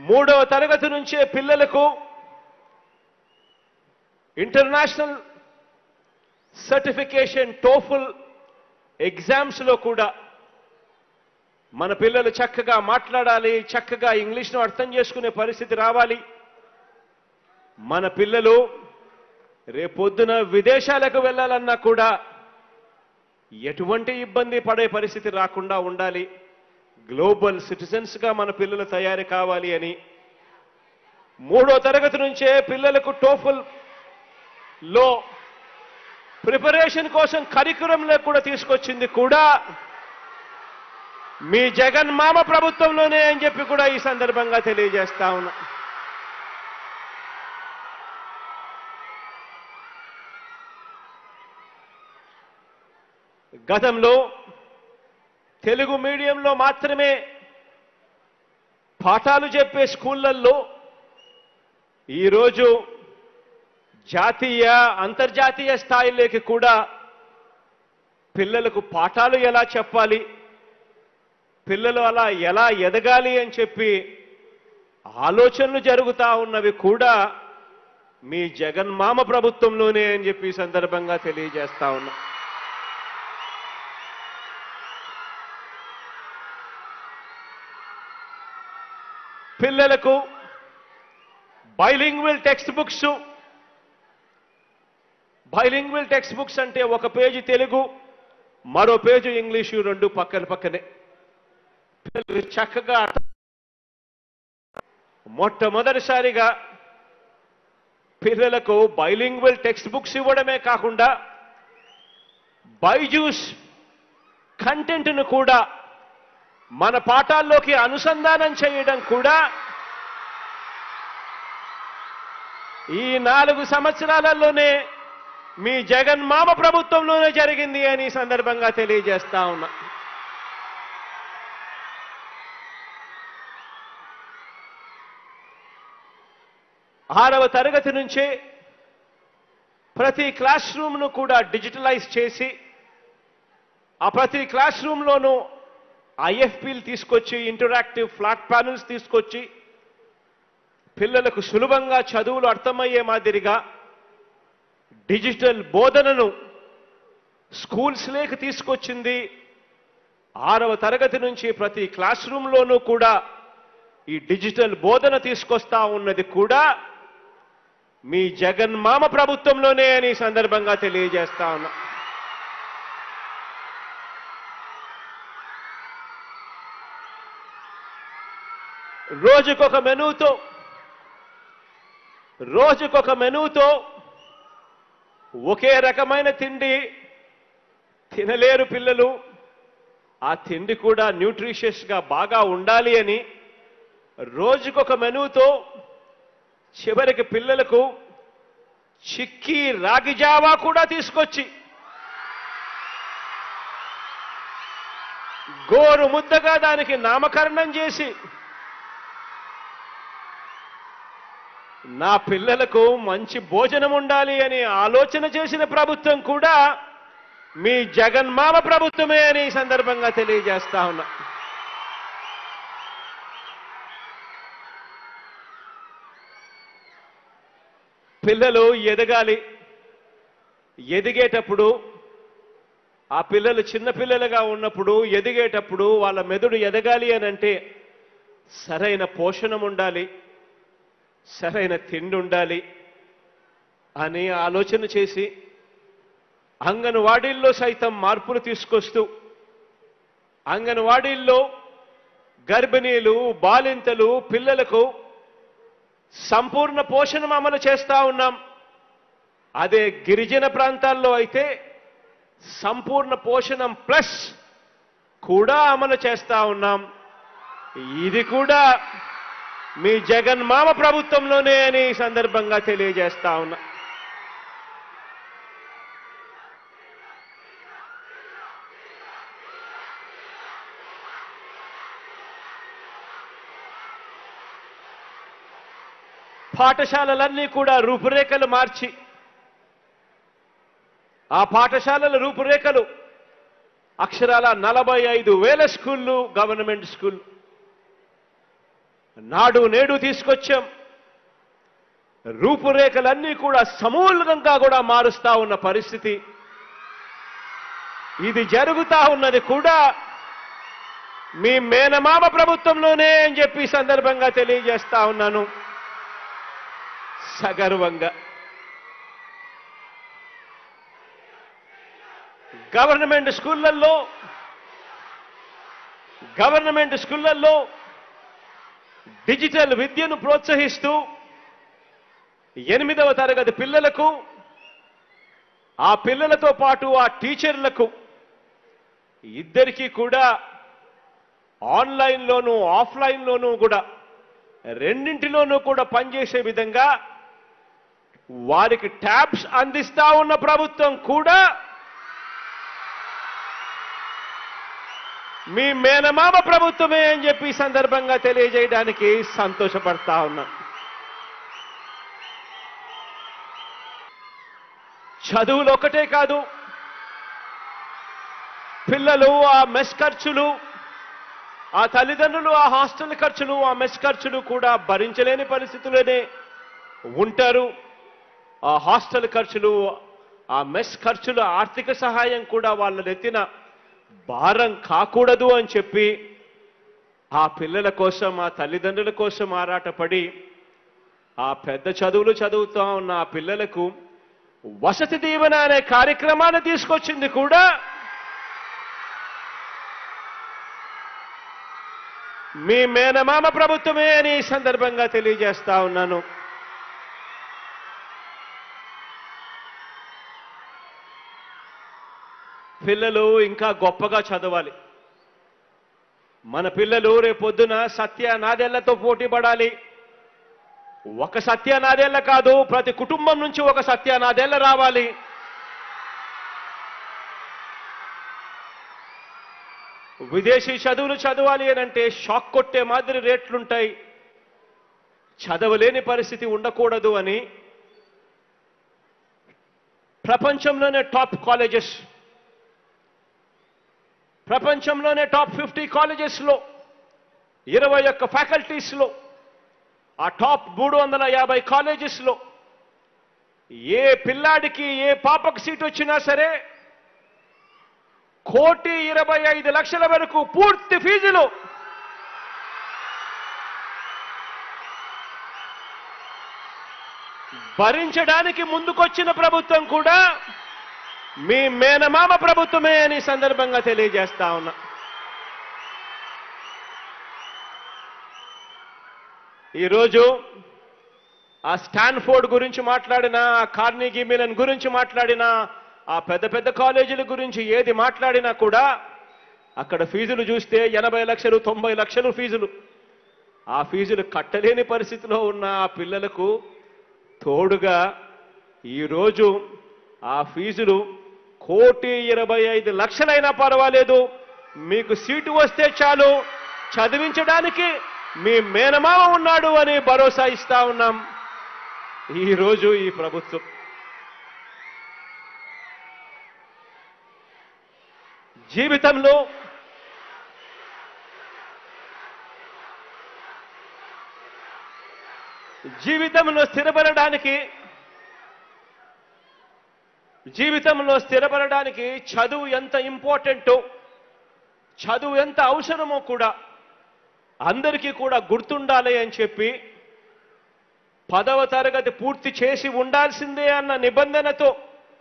మూడవ తరగతి నుంచే పిల్లలకు ఇంటర్నేషనల్ సర్టిఫికేషన్ టోఫుల్ ఎగ్జామ్స్ లో కూడా మన పిల్లలు చక్కగా మాట్లాడాలి చక్కగా ఇంగ్లీష్ను అర్థం చేసుకునే పరిస్థితి రావాలి మన పిల్లలు రేపొద్దున విదేశాలకు వెళ్ళాలన్నా కూడా ఎటువంటి ఇబ్బంది పడే పరిస్థితి రాకుండా ఉండాలి గ్లోబల్ సిటిజన్స్ గా మన పిల్లలు తయారు కావాలి అని మూడో తరగతి నుంచే పిల్లలకు టోఫుల్ లో ప్రిపరేషన్ కోసం కరికులంలో కూడా తీసుకొచ్చింది కూడా మీ జగన్ మామ ప్రభుత్వంలోనే అని చెప్పి కూడా ఈ సందర్భంగా తెలియజేస్తా ఉన్నా గతంలో తెలుగు మీడియంలో మాత్రమే పాఠాలు చెప్పే స్కూళ్ళల్లో ఈరోజు జాతీయ అంతర్జాతీయ స్థాయిలోకి కూడా పిల్లలకు పాఠాలు ఎలా చెప్పాలి పిల్లలు అలా ఎలా ఎదగాలి అని చెప్పి ఆలోచనలు జరుగుతా ఉన్నవి కూడా మీ జగన్మామ ప్రభుత్వంలోనే అని చెప్పి ఈ సందర్భంగా తెలియజేస్తా ఉన్నా పిల్లలకు bilingual text books bilingual text books అంటే ఒక పేజీ తెలుగు మరో పేజీ ఇంగ్లీషు రెండు పక్కన పక్కనే పిల్లలు చక్కగా అర్థం- మొట్టమొదటిసారిగా పిల్లలకు బైలింగ్వల్ టెక్స్ట్ బుక్స్ ఇవ్వడమే కాకుండా బైజూస్ కంటెంట్ను కూడా మన పాఠాల్లోకి అనుసంధానం చేయడం కూడా ఈ నాలుగు సంవత్సరాలలోనే మీ జగన్ మామ ప్రభుత్వంలోనే జరిగింది అని ఈ సందర్భంగా తెలియజేస్తా ఉన్నా ఆరవ తరగతి నుంచే ప్రతి క్లాస్ రూమ్ను కూడా డిజిటలైజ్ చేసి ఆ ప్రతి క్లాస్ రూమ్లోనూ ఐఎఫ్పీలు తీసుకొచ్చి ఇంటరాక్టివ్ ఫ్లాట్ ప్యానల్స్ తీసుకొచ్చి పిల్లలకు సులభంగా చదువులు అర్థమయ్యే మాదిరిగా డిజిటల్ బోధనను స్కూల్స్ లేక తీసుకొచ్చింది ఆరవ తరగతి నుంచి ప్రతి క్లాస్ రూమ్లోనూ కూడా ఈ డిజిటల్ బోధన తీసుకొస్తా ఉన్నది కూడా మీ జగన్ మామ ప్రభుత్వంలోనే అని ఈ సందర్భంగా తెలియజేస్తా ఉన్నా రోజుకొక మెనూతో రోజుకొక మెనూతో ఒకే రకమైన తిండి తినలేరు పిల్లలు ఆ తిండి కూడా న్యూట్రిషియస్ గా బాగా ఉండాలి అని రోజుకొక మెనూతో చివరికి పిల్లలకు చిక్కీ రాగి జావా కూడా తీసుకొచ్చి గోరు ముద్దగా దానికి నామకరణం చేసి నా పిల్లలకు మంచి భోజనం ఉండాలి అని ఆలోచన చేసిన ప్రభుత్వం కూడా మీ జగన్మామ ప్రభుత్వమే అని ఈ సందర్భంగా తెలియజేస్తా ఉన్నా పిల్లలు ఎదగాలి ఎదిగేటప్పుడు ఆ పిల్లలు చిన్న పిల్లలుగా ఉన్నప్పుడు ఎదిగేటప్పుడు వాళ్ళ మెదడు ఎదగాలి అని అంటే సరైన పోషణం ఉండాలి సరైన తిండి ఉండాలి అని ఆలోచన చేసి అంగన్వాడీల్లో సైతం మార్పులు తీసుకొస్తూ అంగన్వాడీల్లో గర్భిణీలు బాలింతలు పిల్లలకు సంపూర్ణ పోషణం అమలు చేస్తా ఉన్నాం అదే గిరిజన ప్రాంతాల్లో అయితే సంపూర్ణ పోషణం ప్లస్ కూడా అమలు చేస్తా ఉన్నాం ఇది కూడా మీ జగన్ మామ ప్రభుత్వంలోనే అని ఈ సందర్భంగా తెలియజేస్తా ఉన్నా పాఠశాలలన్నీ కూడా రూపురేఖలు మార్చి ఆ పాఠశాలల రూపురేఖలు అక్షరాల నలభై ఐదు వేల స్కూళ్ళు గవర్నమెంట్ స్కూల్ నాడు నేడు తీసుకొచ్చాం రూపురేఖలన్నీ కూడా సమూలంగా కూడా మారుస్తా ఉన్న పరిస్థితి ఇది జరుగుతా ఉన్నది కూడా మీ మేనమామ ప్రభుత్వంలోనే అని చెప్పి ఈ సందర్భంగా తెలియజేస్తా ఉన్నాను సగర్వంగా గవర్నమెంట్ స్కూళ్ళల్లో గవర్నమెంట్ స్కూళ్ళల్లో డిజిటల్ విద్యను ప్రోత్సహిస్తూ ఎనిమిదవ తరగతి పిల్లలకు ఆ పిల్లలతో పాటు ఆ టీచర్లకు ఇద్దరికీ కూడా ఆన్లైన్లోనూ ఆఫ్లైన్లోనూ కూడా రెండింటిలోనూ కూడా పనిచేసే విధంగా వారికి ట్యాబ్స్ అందిస్తా ఉన్న ప్రభుత్వం కూడా మీ మేనమామ ప్రభుత్వమే అని చెప్పి ఈ సందర్భంగా తెలియజేయడానికి సంతోషపడతా ఉన్నా చదువులు ఒకటే కాదు పిల్లలు ఆ మెస్ ఖర్చులు ఆ తల్లిదండ్రులు ఆ హాస్టల్ ఖర్చులు ఆ మెస్ ఖర్చులు కూడా భరించలేని పరిస్థితుల్లోనే ఉంటారు ఆ హాస్టల్ ఖర్చులు ఆ మెస్ ఖర్చుల ఆర్థిక సహాయం కూడా వాళ్ళ నెత్తిన భారం కాకూడదు అని చెప్పి ఆ పిల్లల కోసం ఆ తల్లిదండ్రుల కోసం ఆరాటపడి ఆ పెద్ద చదువులు చదువుతా ఉన్న ఆ పిల్లలకు వసతి దీవెన అనే కార్యక్రమాన్ని తీసుకొచ్చింది కూడా మీ మేనమామ ప్రభుత్వమే అని ఈ సందర్భంగా తెలియజేస్తా ఉన్నాను పిల్లలు ఇంకా గొప్పగా చదవాలి మన పిల్లలు రేపొద్దున సత్య నాదెళ్లతో పోటీ పడాలి ఒక సత్య నాదేళ్ల కాదు ప్రతి కుటుంబం నుంచి ఒక సత్య నాదేళ్ల రావాలి విదేశీ చదువులు చదవాలి అని అంటే షాక్ కొట్టే మాదిరి రేట్లుంటాయి చదవలేని పరిస్థితి ఉండకూడదు అని ప్రపంచంలోనే టాప్ కాలేజెస్ ప్రపంచంలోనే టాప్ ఫిఫ్టీ కాలేజెస్లో ఇరవై ఒక్క ఫ్యాకల్టీస్లో ఆ టాప్ మూడు వందల యాభై కాలేజెస్లో ఏ పిల్లాడికి ఏ పాపకు సీట్ వచ్చినా సరే కోటి ఇరవై ఐదు లక్షల వరకు పూర్తి ఫీజులు భరించడానికి ముందుకొచ్చిన ప్రభుత్వం కూడా మీ మేనమామ ప్రభుత్వమే అని సందర్భంగా తెలియజేస్తా ఉన్నా ఈరోజు ఆ స్టాన్ఫోర్డ్ గురించి మాట్లాడినా ఆ కార్నిగీ మిలన్ గురించి మాట్లాడినా ఆ పెద్ద పెద్ద కాలేజీల గురించి ఏది మాట్లాడినా కూడా అక్కడ ఫీజులు చూస్తే ఎనభై లక్షలు తొంభై లక్షలు ఫీజులు ఆ ఫీజులు కట్టలేని పరిస్థితిలో ఉన్న ఆ పిల్లలకు తోడుగా ఈరోజు ఆ ఫీజులు కోటి ఇరవై ఐదు లక్షలైనా పర్వాలేదు మీకు సీటు వస్తే చాలు చదివించడానికి మీ మేనమామ ఉన్నాడు అని భరోసా ఇస్తా ఉన్నాం ఈరోజు ఈ ప్రభుత్వం జీవితంలో జీవితంలో స్థిరపడడానికి జీవితంలో స్థిరపడడానికి చదువు ఎంత ఇంపార్టెంటో చదువు ఎంత అవసరమో కూడా అందరికీ కూడా గుర్తుండాలి అని చెప్పి పదవ తరగతి పూర్తి చేసి ఉండాల్సిందే అన్న నిబంధనతో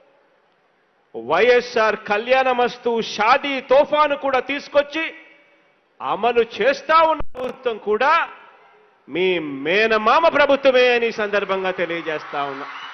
వైఎస్ఆర్ కళ్యాణమస్తు షాదీ తోఫాను కూడా తీసుకొచ్చి అమలు చేస్తా ఉన్న ప్రభుత్వం కూడా మీ మేనమామ ప్రభుత్వమే అని ఈ సందర్భంగా తెలియజేస్తా ఉన్నా